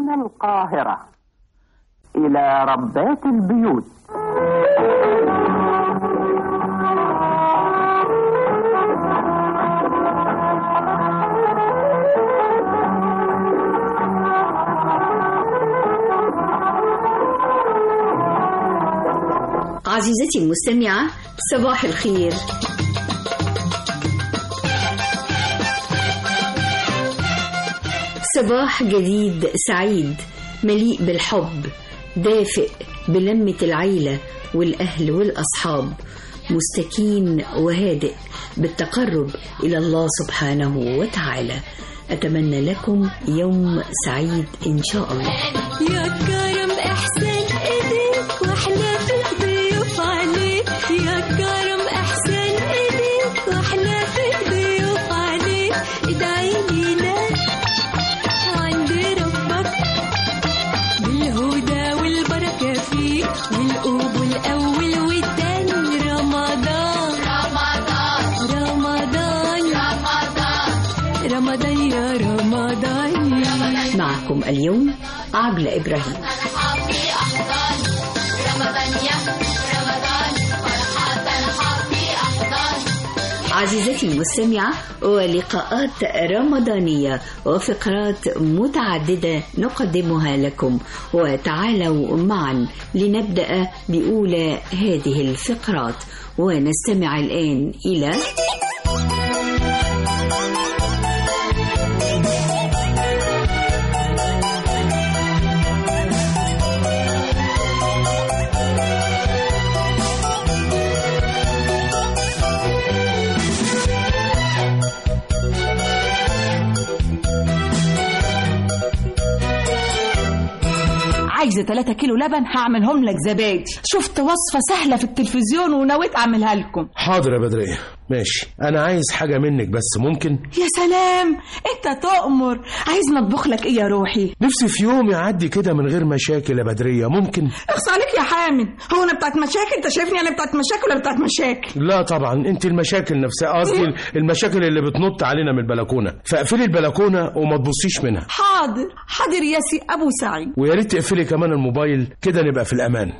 من القاهرة إلى ربات البيوت عزيزتي المستمعة صباح الخير صباح جديد سعيد مليء بالحب دافئ بلمة العيلة والأهل والأصحاب مستكين وهادئ بالتقرب إلى الله سبحانه وتعالى أتمنى لكم يوم سعيد إن شاء الله يا كرم احسن ايديك واحنا في الضيوف عليك يا كرم احسن ايديك واحنا في الضيوف عليك ادعي لينا عند ربك بالهدى والبركة فيك والقبول الأول والتاني رمضان رمضان رمضان رمضان رمضان يا رمضان معكم اليوم عبلة إبراهيم عزيزتي المستمعة ولقاءات رمضانية وفقرات متعددة نقدمها لكم وتعالوا معا لنبدأ بأولى هذه الفقرات ونستمع الآن إلى عايزة 3 كيلو لبن هعملهم لك زبادي شفت وصفة سهلة في التلفزيون ونويت أعملها لكم حاضر يا بدرية ماشي أنا عايز حاجة منك بس ممكن يا سلام انت تؤمر عايز نطبخ لك ايه يا روحي نفسي في يوم يعدي كده من غير مشاكل يا بدرية ممكن اخص عليك يا حامد هو انا بتاعت مشاكل انت شايفني انا بتاعت مشاكل ولا بتاعت مشاكل لا طبعا انت المشاكل نفسها قصدي المشاكل اللي بتنط علينا من البلكونة فاقفلي البلكونة وما تبصيش منها حاضر حاضر يا سي ابو سعيد ويا ريت تقفلي كمان الموبايل كده نبقى في الأمان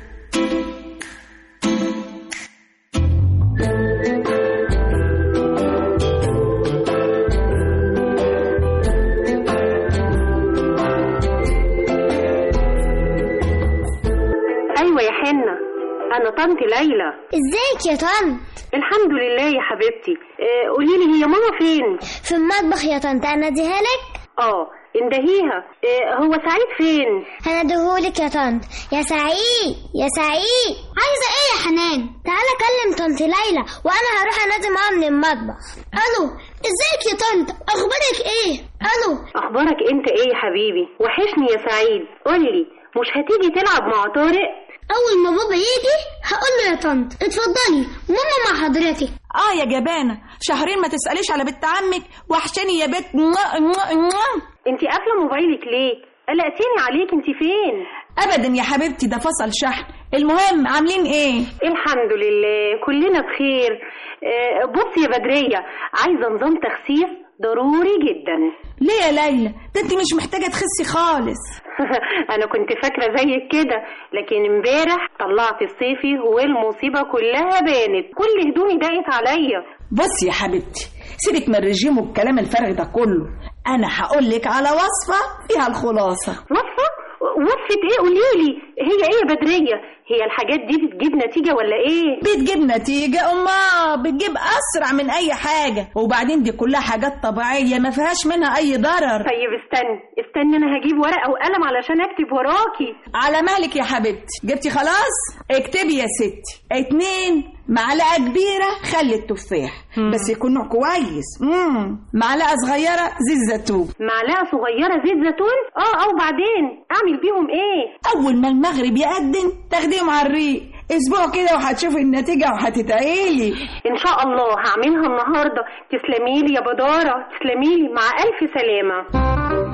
ايوه يا حنة انا طنط ليلى ازيك يا طنط الحمد لله يا حبيبتي آه، قولي لي هي ماما فين في المطبخ يا طنط اناديها لك اه اندهيها آه، هو سعيد فين هندهولك يا طنط يا سعيد يا سعيد عايزه ايه يا حنان تعالى كلم طنط ليلى وانا هروح انادي معاها من المطبخ الو ازيك يا طنط اخبارك ايه الو اخبارك انت ايه يا حبيبي وحشني يا سعيد قولي مش هتيجي تلعب مع طارق اول ما بابا يجي هقول له يا طنط اتفضلي ماما مع حضرتك اه يا جبانة شهرين ما تسأليش على بنت عمك وحشاني يا بنت موا- موا- موا. انت قافله موبايلك ليه قلقتيني عليك انت فين ابدا يا حبيبتي ده فصل شحن المهم عاملين ايه الحمد لله كلنا بخير آه، بصي يا بدرية عايزة نظام تخسيس ضروري جدا ليه يا ليلى ده انت مش محتاجة تخسي خالص انا كنت فاكرة زيك كده لكن امبارح طلعت الصيفي والمصيبة كلها بانت كل هدومي ضاقت عليا بصي يا حبيبتي سيبك من الرجيم والكلام الفارغ ده كله انا هقول لك على وصفة فيها الخلاصة وصفة وصفة ايه قوليلي هي ايه يا بدرية هي الحاجات دي بتجيب نتيجة ولا ايه بتجيب نتيجة أما بتجيب أسرع من أي حاجة وبعدين دي كلها حاجات طبيعية ما فيهاش منها أي ضرر طيب استني استني انا هجيب ورقة وقلم علشان اكتب وراكي على مالك يا حبيبتي جبتي خلاص اكتبي يا ستي اتنين معلقة كبيرة خل التفاح بس يكون نوع كويس مم. معلقة صغيرة زيت زيتون معلقة صغيرة زيت زيتون اه اه وبعدين اعمل بيهم ايه أول ما المغرب يقدم تاخديهم على الريق أسبوع كده وهتشوفي النتيجة وهتتعيلي ان شاء الله هعملها النهارده تسلميلي يا بداره تسلميلي مع الف سلامه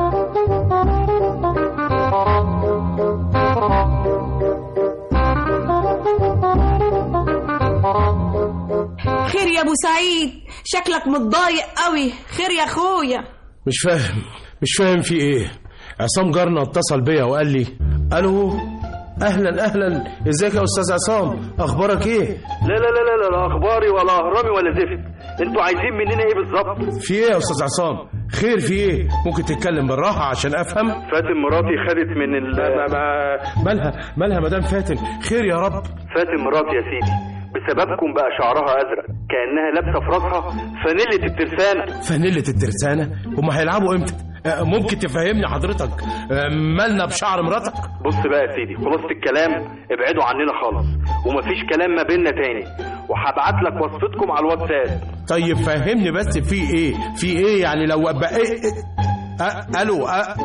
خير يا أبو سعيد شكلك متضايق قوي خير يا أخويا مش فاهم مش فاهم في ايه عصام جارنا اتصل بيا وقال لي الو اهلا اهلا ازيك يا استاذ عصام اخبارك ايه لا لا لا لا لا لا اخباري ولا اهرامي ولا زفت انتوا عايزين مننا ايه بالظبط في ايه يا استاذ عصام خير في ايه ممكن تتكلم بالراحه عشان افهم فاتن مراتي خدت من ال ما ما مالها مالها مدام فاتن خير يا رب فاتن مراتي يا سيدي بسببكم بقى شعرها ازرق كانها لابسه في راسها فانيله الترسانه فانيلة الترسانة هما هيلعبوا امتى آه، ممكن تفهمني حضرتك آه، مالنا بشعر مراتك بص بقى يا سيدي خلاصه الكلام ابعدوا عننا خالص ومفيش كلام ما بيننا تاني وهبعت لك وصفتكم على الواتساب طيب فهمني بس في ايه في ايه يعني لو بقى إيه إيه أه الو أه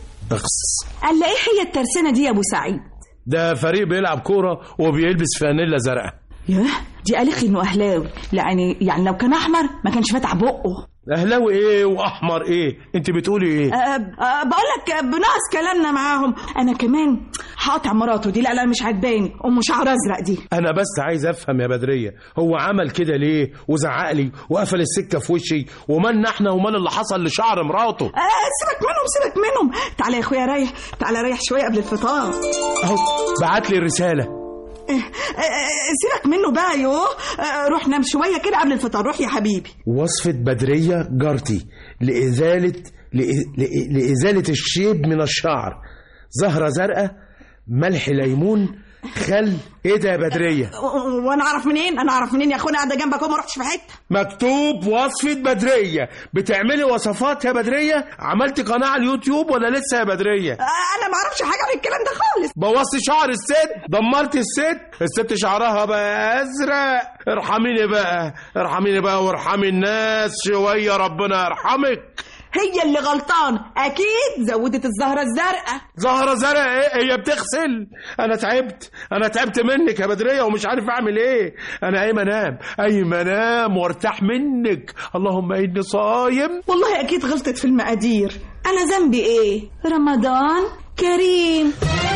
اخس قال لي ايه هي الترسانه دي يا ابو سعيد ده فريق بيلعب كوره وبيلبس فانيلا زرقاء ياه دي قالت لي انه اهلاوي يعني يعني لو كان احمر ما كانش فاتح بقه اهلاوي ايه واحمر ايه انت بتقولي ايه أه أه بقول لك بناقص كلامنا معاهم انا كمان هقطع مراته دي لا لا مش عجباني ام شعر ازرق دي انا بس عايز افهم يا بدريه هو عمل كده ليه وزعق لي وقفل السكه في وشي ومالنا احنا ومال اللي حصل لشعر مراته أه سيبك منهم سيبك منهم تعالى يا اخويا ريح تعالى ريح شويه قبل الفطار اهو بعت لي رساله أه أه سيبك منه بقى يو أه روح نام شويه كده قبل الفطار روح يا حبيبي وصفة بدرية جارتي لإزالة لإ- لإ- لإزالة الشيب من الشعر زهرة زرقاء ملح ليمون خل ايه ده يا بدرية و- وانا اعرف منين انا اعرف منين يا اخويا قاعده جنبك وما رحتش في حته مكتوب وصفة بدرية بتعملي وصفات يا بدرية عملتي قناة على اليوتيوب ولا لسه يا بدرية أه انا ما اعرفش حاجه عن الكلام ده خالص بوظتي شعر الست دمرتي الست الست شعرها بقى ازرق ارحميني بقى ارحميني بقى وارحمي الناس شوية ربنا يرحمك هي اللي غلطان اكيد زودت الزهره الزرقاء زهرة زرقاء ايه هي بتغسل انا تعبت انا تعبت منك يا بدرية ومش عارف اعمل ايه انا قايم انام قايم انام وارتاح منك اللهم اني صايم والله اكيد غلطت في المقادير انا ذنبي ايه رمضان كريم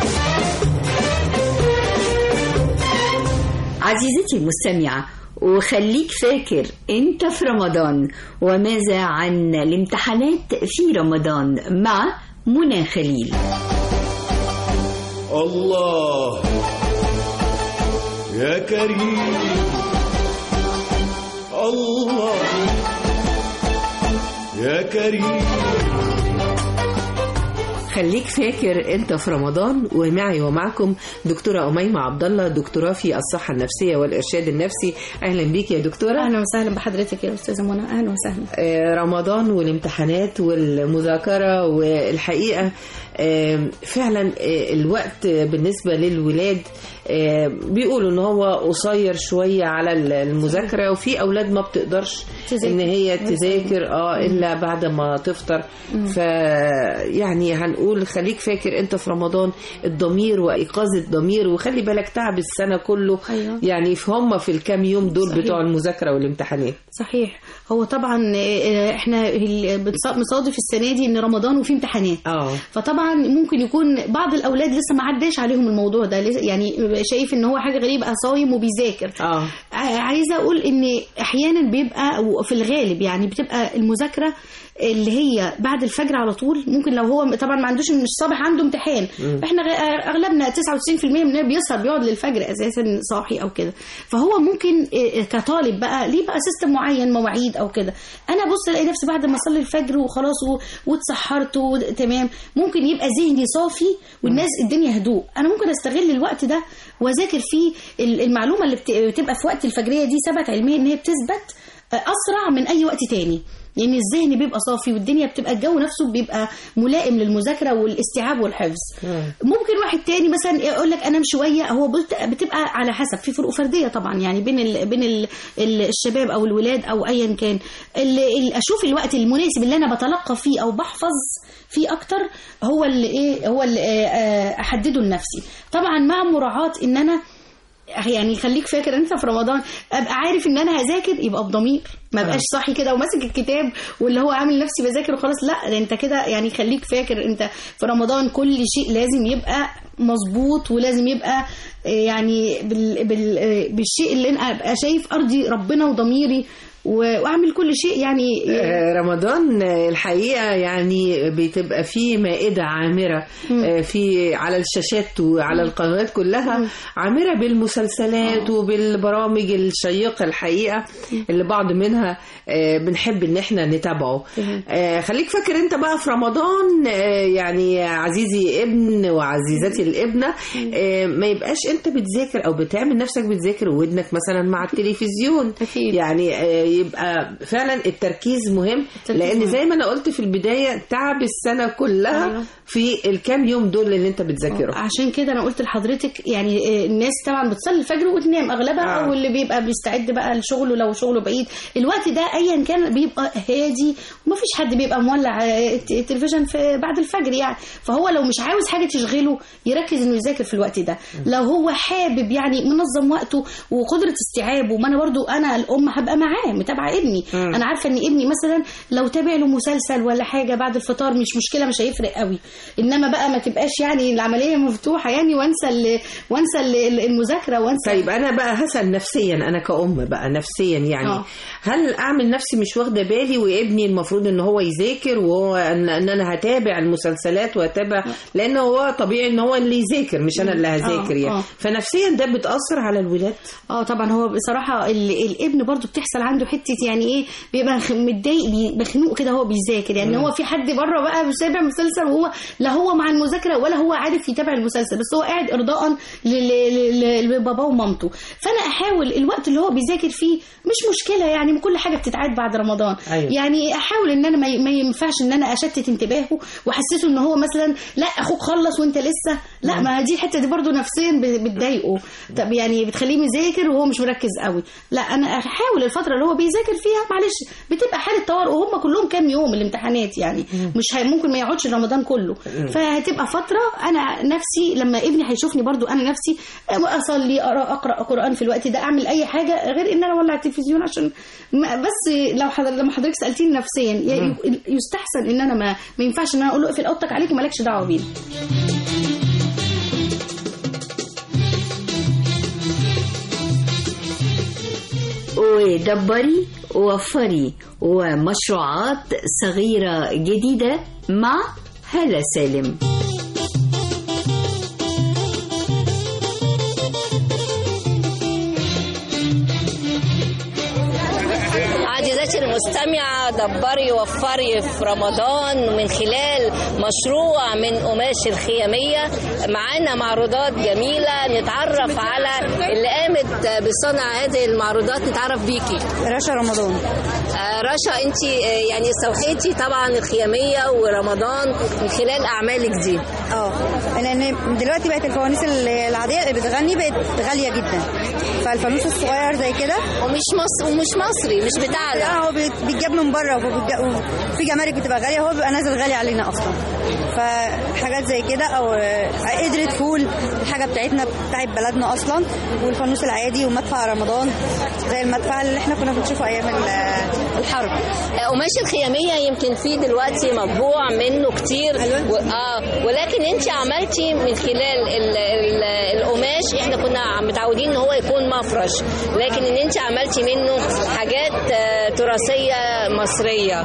عزيزتي المستمعة وخليك فاكر انت في رمضان وماذا عن الامتحانات في رمضان مع منى خليل الله يا كريم الله يا كريم خليك فاكر انت في رمضان ومعي ومعكم دكتوره اميمه عبد الله دكتوراه في الصحه النفسيه والارشاد النفسي اهلا بيك يا دكتوره اهلا وسهلا بحضرتك يا استاذه منى اهلا وسهلا آه، رمضان والامتحانات والمذاكره والحقيقه آه، فعلا آه، الوقت بالنسبه للولاد آه، بيقولوا ان هو قصير شويه على المذاكره وفي اولاد ما بتقدرش تذاكر. ان هي تذاكر اه الا بعد ما تفطر ف يعني هنقول خليك فاكر انت في رمضان الضمير وايقاظ الضمير وخلي بالك تعب السنه كله أيوة. يعني في هم في الكام يوم دول صحيح. بتوع المذاكره والامتحانات صحيح هو طبعا آه، احنا ال- بنص- مصادف السنه دي ان رمضان وفي امتحانات اه فطبعا ممكن يكون بعض الاولاد لسه ما عداش عليهم الموضوع ده لسه- يعني شايف ان هو حاجه غريبه صايم وبيذاكر اه ع- عايزه اقول ان احيانا بيبقى وفي الغالب يعني بتبقى المذاكره اللي هي بعد الفجر على طول ممكن لو هو طبعا ما عندوش مش صبح عنده امتحان مم. احنا غ- اغلبنا 99% مننا بيسهر بيقعد للفجر اساسا صاحي او كده فهو ممكن إيه، كطالب بقى ليه بقى سيستم معين مواعيد او كده انا بص الاقي نفسي بعد ما اصلي الفجر وخلاص و- واتسحرت وتمام ممكن يبقى ذهني صافي والناس الدنيا هدوء انا ممكن استغل الوقت ده واذاكر فيه ال- المعلومه اللي بت- بتبقى في وقت الفجريه دي ثبت علميا ان هي بتثبت اسرع من اي وقت تاني يعني الذهن بيبقى صافي والدنيا بتبقى الجو نفسه بيبقى ملائم للمذاكره والاستيعاب والحفظ ممكن واحد تاني مثلا يقول لك انام شويه هو بت- بتبقى على حسب في فروق فرديه طبعا يعني بين ال بين ال ال الشباب او الولاد او ايا كان ال ال اشوف الوقت المناسب اللي انا بتلقى فيه او بحفظ فيه اكتر هو اللي ايه هو اللي آه، آه، احدده لنفسي طبعا مع مراعاه ان انا يعني خليك فاكر انت في رمضان ابقى عارف ان انا هذاكر يبقى بضمير ما بقاش صاحي كده وماسك الكتاب واللي هو عامل نفسي بذاكر وخلاص لا ده انت كده يعني خليك فاكر انت في رمضان كل شيء لازم يبقى مظبوط ولازم يبقى آه، يعني بال بال آه، بالشيء اللي انا ابقى شايف ارضي ربنا وضميري و- واعمل كل شيء يعني آه، رمضان آه، الحقيقة يعني بتبقى فيه مائدة عامرة آه، في على الشاشات وعلى القنوات كلها عامرة بالمسلسلات وبالبرامج الشيقة الحقيقة اللي بعض منها آه، بنحب ان احنا نتابعه آه، خليك فاكر انت بقى في رمضان آه، يعني عزيزي ابن وعزيزتي الابنة آه، ما يبقاش انت بتذاكر او بتعمل نفسك بتذاكر ودنك مثلا مع التلفزيون يعني آه، يبقى فعلا التركيز مهم لان مهم. زي ما انا قلت في البدايه تعب السنه كلها أيوة. في الكام يوم دول اللي انت بتذاكرهم عشان كده انا قلت لحضرتك يعني آه، الناس طبعا بتصلي الفجر وتنام اغلبها آه. او اللي بيبقى بيستعد بقى لشغله لو شغله بعيد الوقت ده ايا كان بيبقى هادي ومفيش حد بيبقى مولع آه، الت- التلفزيون في بعد الفجر يعني فهو لو مش عاوز حاجه تشغله يركز انه يذاكر في الوقت ده لو هو حابب يعني منظم وقته وقدره استيعابه ما انا برضو انا الام هبقى معاه متابعه ابني مم. انا عارفه ان ابني مثلا لو تابع له مسلسل ولا حاجه بعد الفطار مش مشكله مش هيفرق قوي انما بقى ما تبقاش يعني العمليه مفتوحه يعني وانسى ال- وانسى ال- المذاكره وانسى طيب انا بقى هسال نفسيا انا كأم بقى نفسيا يعني آه. هل اعمل نفسي مش واخده بالي وابني المفروض ان هو يذاكر وهو ان, إن انا هتابع المسلسلات وهتابع لان هو طبيعي ان هو اللي يذاكر مش انا اللي هذاكر آه، يعني آه. فنفسيا ده بتاثر على الولاد اه طبعا هو بصراحه ال- الابن برضو بتحصل عنده حته يعني ايه بيبقى خ- متضايق بي- مخنوق كده هو بيذاكر يعني مم. هو في حد بره بقى سابع مسلسل وهو لا هو مع المذاكره ولا هو عارف يتابع المسلسل بس هو قاعد ارضاء ل- ل- ل- لباباه ومامته فانا احاول الوقت اللي هو بيذاكر فيه مش مشكله يعني كل حاجه بتتعاد بعد رمضان أيوة. يعني احاول ان انا ما ي- ما ينفعش ان انا اشتت انتباهه واحسسه ان هو مثلا لا اخوك خلص وانت لسه لا مم. ما دي الحته دي برضو نفسيا ب- بتضايقه طب يعني بتخليه مذاكر وهو مش مركز قوي لا انا احاول الفتره اللي هو بيذاكر فيها معلش بتبقى حاله طوارئ وهم كلهم كام يوم الامتحانات يعني مش هي ممكن ما يقعدش رمضان كله مم. فهتبقى فتره انا نفسي لما ابني هيشوفني برضو انا نفسي اصلي اقرا اقرا قران في الوقت ده اعمل اي حاجه غير ان انا اولع التلفزيون عشان ما بس لو حضر لما حضرتك سالتيني نفسيا ي- مم. يستحسن ان انا ما ما ينفعش ان انا اقول له اقفل اوضتك عليك ومالكش دعوه بينا ودبري ووفري ومشروعات صغيرة جديدة مع هالة سالم عزيزتي المستمعة دبري وفري في رمضان من خلال مشروع من قماش الخيامية معانا معروضات جميلة نتعرف على اللي قامت بصنع هذه المعروضات نتعرف بيكي رشا رمضان آه، رشا انت آه، يعني استوحيتي طبعا الخيامية ورمضان من خلال أعمالك دي اه لان دلوقتي بقت الفوانيس العاديه اللي بتغني بقت غاليه جدا فالفانوس الصغير زي كده ومش مصر ومش مصري مش بتاعنا لا هو بيت- بيتجاب من بره وبيتج- وفي جمارك بتبقى غاليه هو بيبقى نازل غالي علينا اصلا فحاجات زي كده او آه، قدرة فول الحاجه بتاعتنا بتاعت بلدنا اصلا والفانوس العادي ومدفع رمضان زي المدفع اللي احنا كنا بنشوفه ايام ال- الحرب قماش الخيامية يمكن فيه دلوقتي مطبوع منه كتير و... آه ولكن انت عملتي من خلال ال... ال... القماش احنا كنا متعودين ان هو يكون مفرش لكن ان انت عملتي منه حاجات آه تراثية مصرية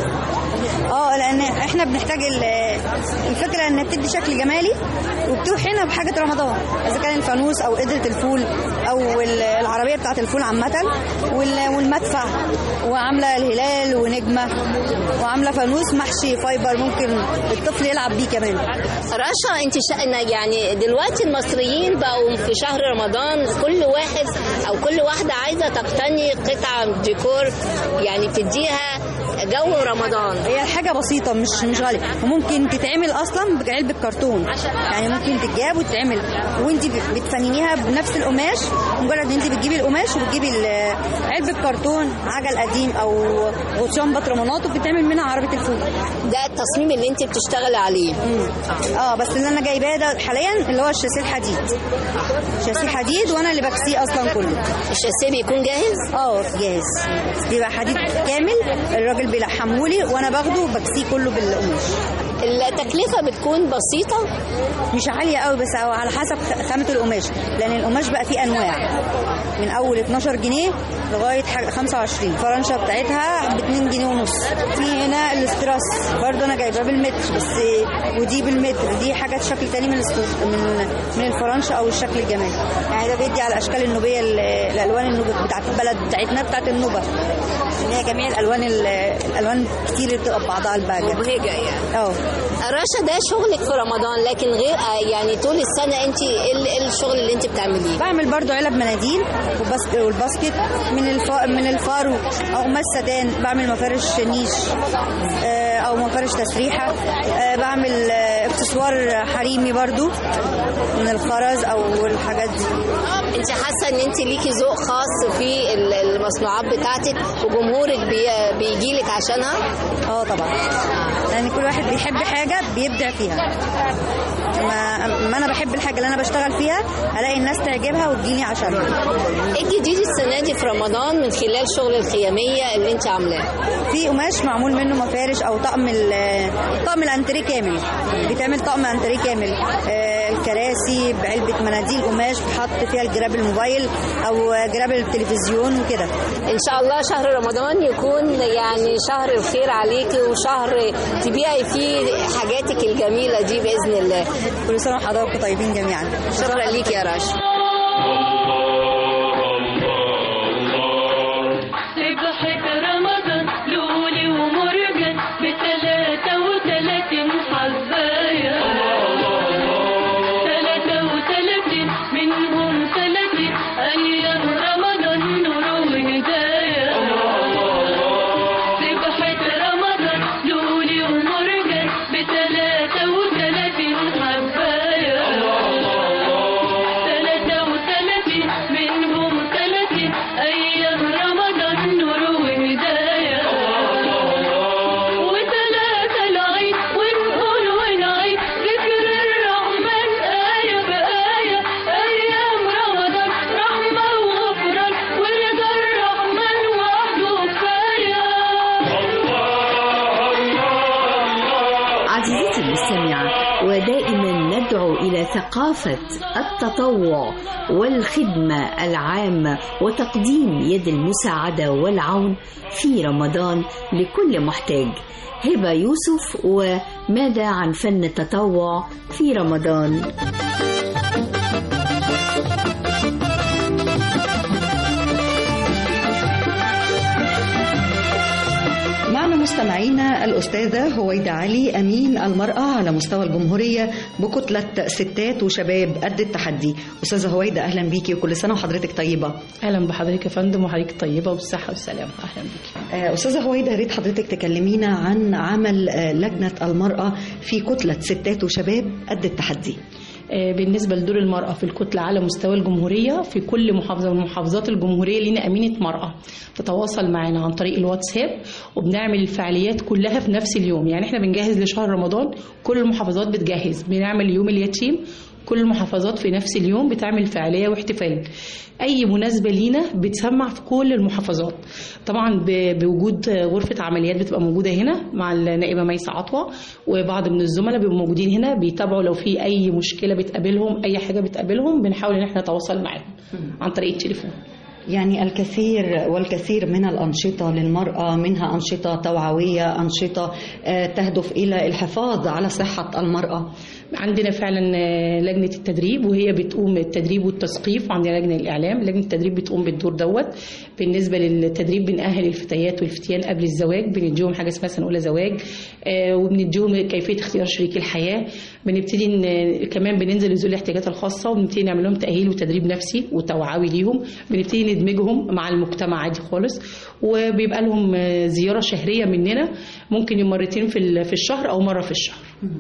اه لان احنا بنحتاج ال- الفكره انها بتدي شكل جمالي وبتوحينا بحاجه رمضان اذا كان الفانوس او قدره الفول او ال- العربيه بتاعه الفول عامه وال- والمدفع وعامله الهلال ونجمه وعامله فانوس محشي فايبر ممكن الطفل يلعب بيه كمان رشا انت شا... يعني دلوقتي المصريين بقوا في شهر رمضان كل واحد او كل واحده عايزه تقتني قطعه ديكور يعني تديها جو رمضان هي حاجه بسيطه مش مش غاليه وممكن تتعمل اصلا بعلبه كرتون يعني ممكن تتجاب وتتعمل وانت ب- بتفننيها بنفس القماش مجرد ان انت بتجيبي القماش وبتجيبي ال- علبه كرتون عجل قديم او غطيان بطرمانات وبتعمل منها عربيه الفول ده التصميم اللي انت بتشتغلي عليه اه بس اللي انا جايباه ده حاليا اللي هو الشاسيه الحديد شاسيه حديد وانا اللي بكسيه اصلا كله الشاسيه بيكون جاهز اه جاهز بيبقى حديد كامل الراجل بيلحمهولي وانا باخده وبكسيه كله بالقماش التكلفه بتكون بسيطه مش عاليه قوي بس أو على حسب خ- خامه القماش لان القماش بقى فيه انواع من اول 12 جنيه لغايه حاجة 25 الفرنشه بتاعتها ب 2 جنيه ونص في هنا الاستراس برضه انا جايباه بالمتر بس ودي بالمتر دي حاجات شكل تاني من الاستر- من من الفرنشه او الشكل الجمالي يعني ده بيدي على الاشكال النوبيه ال- الالوان النوبه بتاعت البلد بتاعتنا بتاعت النوبه ان هي جميع الالوان ال- الالوان كتير اللي بتبقى ببعضها البهجه مبهجه يعني اه رشا ده شغلك في رمضان لكن غير آه، يعني طول السنه انت ايه ال- إيه الشغل اللي انت بتعمليه بعمل برضو علب مناديل وبس والباسكت من الف... من الفارو او قماش ستان بعمل مفارش نيش آه، او مفارش تسريحه آه، بعمل آه، اكسسوار حريمي برضو من الخرز او الحاجات دي انت حاسه ان انت ليكي ذوق خاص في ال- المصنوعات بتاعتك وجمهورك بي بيجي لك عشانها اه طبعا لان كل واحد بيحب حاجه بيبدع فيها ما, ما انا بحب الحاجه اللي انا بشتغل فيها الاقي الناس تعجبها وتجيني عشانها ايه الجديد السنه دي في رمضان من خلال شغل الخياميه اللي انت عاملاه في قماش معمول منه مفارش او طقم ال- طقم الانتريه كامل بيتعمل طقم انتريه كامل آه، الكراسي بعلبه مناديل قماش بتحط فيها الجراب الموبايل او جراب التلفزيون وكده ان شاء الله شهر رمضان يكون يعني شهر الخير عليكي وشهر تبيعي فيه حاجاتك الجميله دي باذن الله كل سنه وحضراتكم طيبين جميعا شكرا ليك يا رشا سبحة رمضان لولي ومرجان بتلاتة وتلاتين حباية تلاتة وتلاتين منهم تلاتين أيام رمضان نور وهداية سبحة رمضان لولي ومرجان بتلاتة وتلاتين حباية تلاتة وتلاتين منهم تلاتين أيام رمضان نور وهداية وتلاتة العيد ونقول ونعيد ذكر الرحمن آية بآية أيام رمضان رحمة وغفران ورضا الرحمن وحده كفاية عزيزتي المستمعة ودائما ندعو إلى ثقافة التطوع والخدمة العامة وتقديم يد المساعدة والعون في رمضان لكل محتاج هبة يوسف وماذا عن فن التطوع في رمضان معنا مستمعينا الأستاذة هويدا علي أمين المرأة على مستوى الجمهورية بكتلة ستات وشباب قد التحدي أستاذة هويدا أهلا بيكي وكل سنة وحضرتك طيبة اهلا بحضرتك يا فندم وحضرتك طيبه وبالصحه والسلامه اهلا بيكي آه، أستاذة هويدا يا ريت حضرتك تكلمينا عن عمل آه، لجنة المرأة في كتلة ستات وشباب قد التحدي آه، بالنسبه لدور المراه في الكتله على مستوى الجمهوريه في كل محافظه من محافظات الجمهوريه لينا امينه مراه تتواصل معنا عن طريق الواتساب وبنعمل الفعاليات كلها في نفس اليوم يعني احنا بنجهز لشهر رمضان كل المحافظات بتجهز بنعمل يوم اليتيم كل المحافظات في نفس اليوم بتعمل فعاليه واحتفال اي مناسبه لينا بتسمع في كل المحافظات طبعا ب- بوجود غرفه عمليات بتبقى موجوده هنا مع النائبه ميسه عطوه وبعض من الزملاء بيبقوا موجودين هنا بيتابعوا لو في اي مشكله بتقابلهم اي حاجه بتقابلهم بنحاول ان احنا نتواصل معاهم عن طريق التليفون يعني الكثير والكثير من الأنشطة للمرأة منها أنشطة توعوية أنشطة آه، تهدف إلى الحفاظ على صحة المرأة عندنا فعلا آه، لجنه التدريب وهي بتقوم التدريب والتثقيف وعندنا لجنه الاعلام لجنه التدريب بتقوم بالدور دوت بالنسبه للتدريب بنأهل الفتيات والفتيان قبل الزواج بنديهم حاجه اسمها سنه اولى زواج آه، وبنديهم كيفيه اختيار شريك الحياه بنبتدي ن- كمان بننزل لذوي الاحتياجات الخاصه وبنبتدي نعمل لهم تاهيل وتدريب نفسي وتوعوي ليهم بنبتدي ندمجهم مع المجتمع عادي خالص وبيبقى لهم آه، زياره شهريه مننا ممكن مرتين في ال- في الشهر او مره في الشهر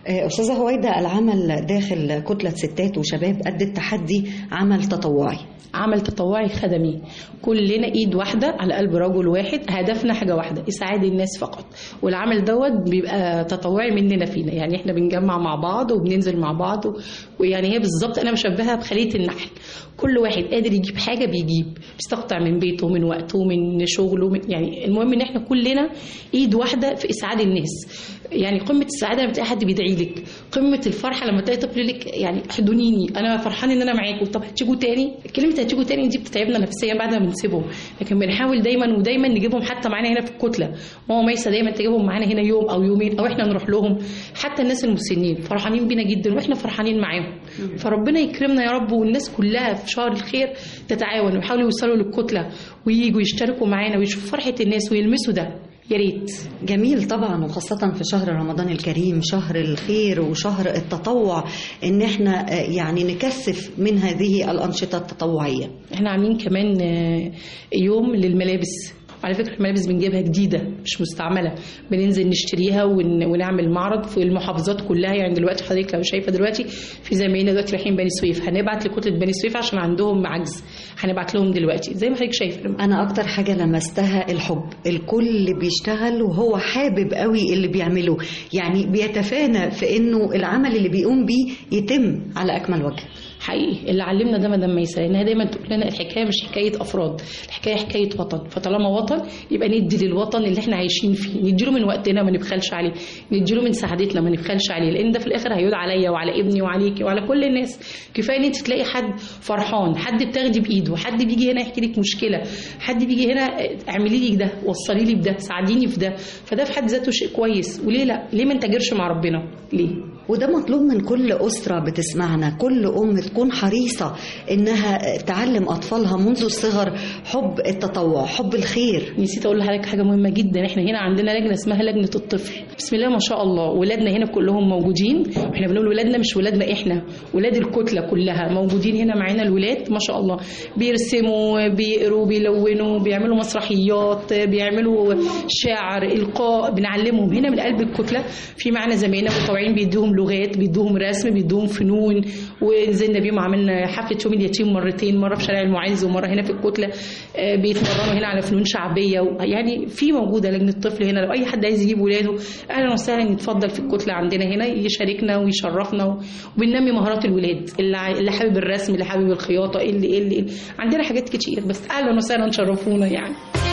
آه، أستاذة هويدا العمل داخل كتلة ستات وشباب قد التحدي عمل تطوعي عمل تطوعي خدمي كلنا ايد واحده على قلب رجل واحد هدفنا حاجه واحده اسعاد الناس فقط والعمل دوت بيبقى تطوعي مننا فينا يعني احنا بنجمع مع بعض وبننزل مع بعض و... ويعني هي بالظبط انا بشبهها بخليه النحل كل واحد قادر يجيب حاجه بيجيب بيستقطع من بيته من وقته من شغله من يعني المهم ان احنا كلنا ايد واحده في اسعاد الناس يعني قمه السعاده لما تلاقي حد بيدعي لك قمه الفرحه لما تلاقي طفل يقول لك يعني احضنيني انا فرحان ان انا معاكم طب هتيجوا تاني كلمه هتيجوا تاني دي بتتعبنا نفسيا بعد ما بنسيبهم لكن بنحاول دايما ودايما نجيبهم حتى معانا هنا في الكتله ماما ميسه دايما تجيبهم معانا هنا يوم او يومين او احنا نروح لهم حتى الناس المسنين فرحانين بينا جدا واحنا فرحانين معاهم فربنا يكرمنا يا رب والناس كلها في شهر الخير تتعاون ويحاولوا يوصلوا للكتله وييجوا يشتركوا معانا ويشوفوا فرحه الناس ويلمسوا ده يا ريت جميل طبعا وخاصة في شهر رمضان الكريم شهر الخير وشهر التطوع ان احنا آه، يعني نكثف من هذه الأنشطة التطوعية احنا عاملين كمان آه، يوم للملابس على فكرة الملابس بنجيبها جديدة مش مستعملة بننزل نشتريها ون... ونعمل معرض في المحافظات كلها يعني دلوقتي حضرتك لو شايفة دلوقتي في زمايلنا دلوقتي رايحين بني سويف هنبعت لكتلة بني سويف عشان عندهم عجز هنبعت لهم دلوقتي زي ما حضرتك شايفة انا اكتر حاجة لمستها الحب الكل بيشتغل وهو حابب قوي اللي بيعمله يعني بيتفانى في انه العمل اللي بيقوم بيه يتم على اكمل وجه حقيقي اللي علمنا ده مدام ميسة لانها دايما تقول لنا الحكايه مش حكايه افراد الحكايه حكايه وطن فطالما وطن يبقى ندي للوطن اللي احنا عايشين فيه نديله من وقتنا ما نبخلش عليه نديله من سعادتنا ما نبخلش عليه لان ده في الاخر هيعود عليا وعلى ابني وعليكي وعلى كل الناس كفايه ان انت تلاقي حد فرحان حد بتاخدي بايده حد بيجي هنا يحكي لك مشكله حد بيجي هنا اعملي لي ده وصلي لي بده ساعديني في ده فده في حد ذاته شيء كويس وليه لا ليه ما نتاجرش مع ربنا ليه وده مطلوب من كل أسرة بتسمعنا كل أم تكون حريصة إنها تعلم أطفالها منذ الصغر حب التطوع حب الخير نسيت اقول لحضرتك حاجه مهمه جدا احنا هنا عندنا لجنه اسمها لجنه الطفل بسم الله ما شاء الله ولادنا هنا كلهم موجودين احنا بنقول ولادنا مش ولادنا احنا ولاد الكتله كلها موجودين هنا معانا الولاد ما شاء الله بيرسموا بيقروا بيلونوا بيعملوا مسرحيات بيعملوا شعر القاء بنعلمهم هنا من قلب الكتله في معانا زمايلنا متطوعين بيدوهم لغات بيدوهم رسم بيدوهم فنون ونزلنا بيهم عملنا حفله يوم اليتيم مرتين مره في شارع المعز ومره هنا في الكتله آه، بيتمرنوا هنا على فنون شعبيه و- يعني في موجوده لجنه طفل هنا لو اي حد عايز يجيب ولاده اهلا وسهلا يتفضل في الكتله عندنا هنا يشاركنا ويشرفنا و- وبننمي مهارات الولاد اللي ع- اللي حابب الرسم اللي حابب الخياطه اللي اللي, اللي. عندنا حاجات كتير بس اهلا وسهلا شرفونا يعني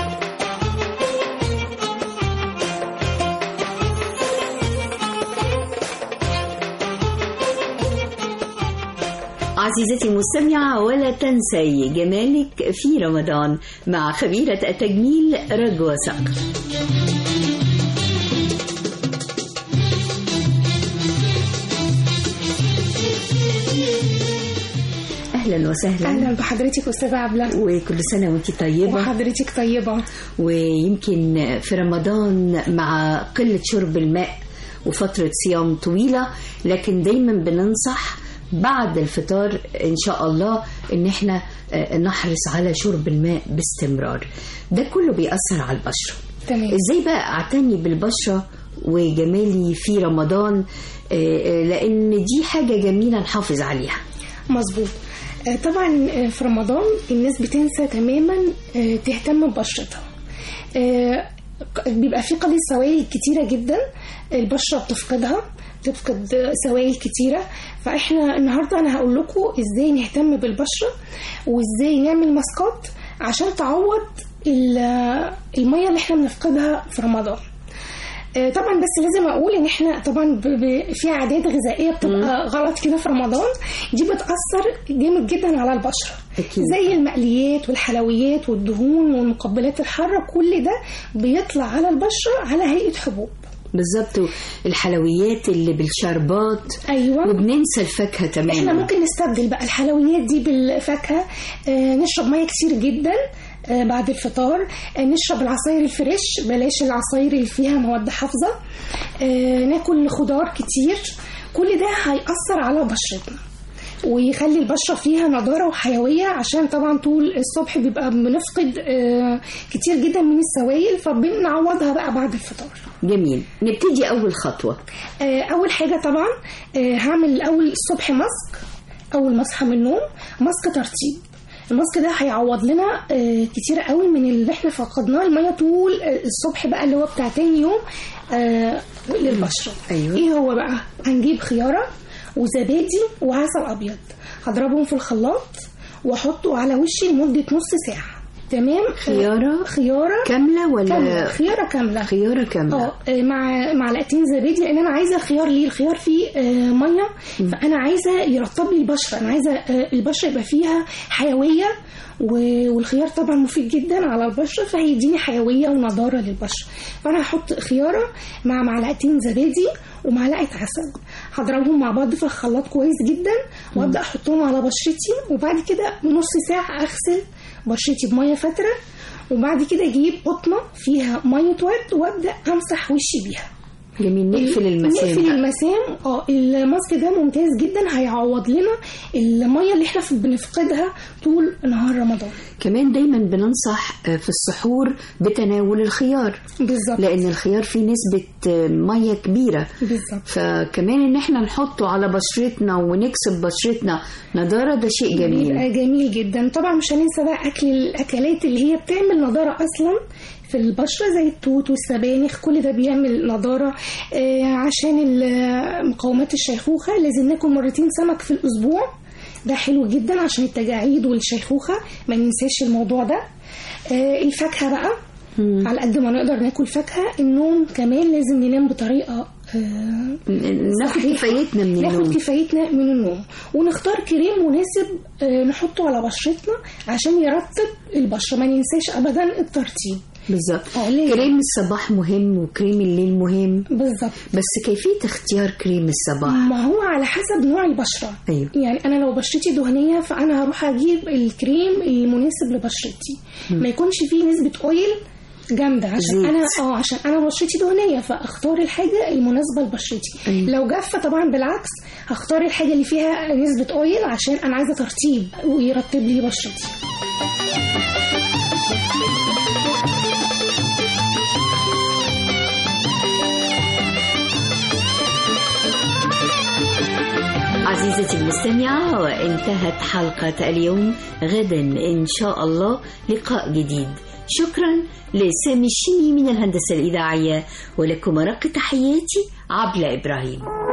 عزيزتي المستمعة ولا تنسي جمالك في رمضان مع خبيرة التجميل رجوة صقر اهلا وسهلا اهلا بحضرتك استاذه عبله وكل سنه وانت طيبه وحضرتك طيبه ويمكن في رمضان مع قله شرب الماء وفتره صيام طويله لكن دايما بننصح بعد الفطار ان شاء الله ان احنا آه، نحرص على شرب الماء باستمرار ده كله بيأثر على البشره تمام ازاي بقى اعتني بالبشره وجمالي في رمضان آه، آه، لان دي حاجه جميله نحافظ عليها مظبوط آه، طبعا آه، في رمضان الناس بتنسى تماما آه، تهتم ببشرتها آه، بيبقى في قليل سوائل كتيرة جدا البشرة بتفقدها بتفقد سوائل كتيرة فاحنا النهاردة انا هقول لكم ازاي نهتم بالبشرة وازاي نعمل ماسكات عشان تعوض ال- المية اللي احنا بنفقدها في رمضان آه، طبعا بس لازم اقول ان احنا طبعا ب... ب... في عادات غذائيه بتبقى غلط كده في رمضان دي بتاثر جامد جدا على البشره أكيد. زي المقليات والحلويات والدهون والمقبلات الحاره كل ده بيطلع على البشره على هيئه حبوب بالظبط الحلويات اللي بالشربات ايوه وبننسى الفاكهه تماما احنا ممكن نستبدل بقى الحلويات دي بالفاكهه آه نشرب ميه كتير جدا آه بعد الفطار آه نشرب العصاير الفريش بلاش العصاير اللي فيها مواد حافظه آه ناكل خضار كتير كل ده هيأثر على بشرتنا ويخلي البشره فيها نضاره وحيويه عشان طبعا طول الصبح بيبقى بنفقد آه، كتير جدا من السوائل فبنعوضها بقى بعد الفطار جميل نبتدي أول خطوة آه، اول حاجه طبعا آه، هعمل الاول الصبح ماسك اول ما اصحى من النوم ماسك ترطيب الماسك ده هيعوض لنا آه، كتير قوي من اللي احنا فقدناه الميه طول آه، الصبح بقى اللي هو بتاع تاني يوم آه، للبشره أيوة. ايه هو بقى هنجيب خياره وزبادي وعسل ابيض هضربهم في الخلاط واحطه على وشي لمده نص ساعه تمام خيارة خياره كاملة ولا كاملة. خياره كامله خيارة كاملة اه آه، مع معلقتين زبادي لان انا عايزه الخيار ليه الخيار فيه آه، ميه فانا عايزه يرطب لي البشره انا عايزه آه، البشره يبقى فيها حيويه و- والخيار طبعا مفيد جدا على البشره فهيديني حيويه ونضاره للبشره فانا هحط خياره مع معلقتين زبادي ومعلقه عسل هضربهم مع بعض في الخلاط كويس جدا وابدا احطهم على بشرتي وبعد كده نص ساعه اغسل بشرتي بميه فتره وبعد كده اجيب قطنه فيها ميه ورد وابدا امسح وشي بيها جميل نقفل المسام نقفل بقى. المسام اه الماسك ده ممتاز جدا هيعوض لنا الميه اللي احنا بنفقدها طول نهار رمضان كمان دايما بننصح آه، في السحور بتناول الخيار بالظبط لان الخيار فيه نسبة آه، مية كبيرة بالظبط فكمان ان احنا نحطه على بشرتنا ونكسب بشرتنا نضارة ده شيء جميل بيبقى جميل جدا طبعا مش هننسى بقى اكل الاكلات اللي هي بتعمل نضاره اصلا في البشره زي التوت والسبانخ كل ده بيعمل نضاره آه، عشان ال- مقاومات الشيخوخه لازم ناكل مرتين سمك في الاسبوع ده حلو جدا عشان التجاعيد والشيخوخه ما ننساش الموضوع ده آه، الفاكهه بقى على قد ما نقدر ناكل فاكهه النوم كمان لازم ننام بطريقه آه، ناخد صحيحة. كفايتنا من ناخد النوم كفايتنا من النوم ونختار كريم مناسب آه، نحطه على بشرتنا عشان يرطب البشره ما ننساش ابدا الترطيب بالظبط ليه؟ كريم الصباح مهم وكريم الليل مهم بالظبط بس كيفية اختيار كريم الصباح ما هو على حسب نوع البشره أيوه يعني انا لو بشرتي دهنيه فانا هروح اجيب الكريم المناسب لبشرتي مم. ما يكونش فيه نسبه اويل جامده عشان زيت. انا اه عشان انا بشرتي دهنيه فاختار الحاجه المناسبه لبشرتي أيوه. لو جافه طبعا بالعكس هختار الحاجه اللي فيها نسبه اويل عشان انا عايزه ترطيب ويرطب لي بشرتي عزيزتي المستمعة وانتهت حلقة اليوم غدا إن شاء الله لقاء جديد شكرا لسامي الشيمي من الهندسة الإذاعية ولكم أرق تحياتي عبلة إبراهيم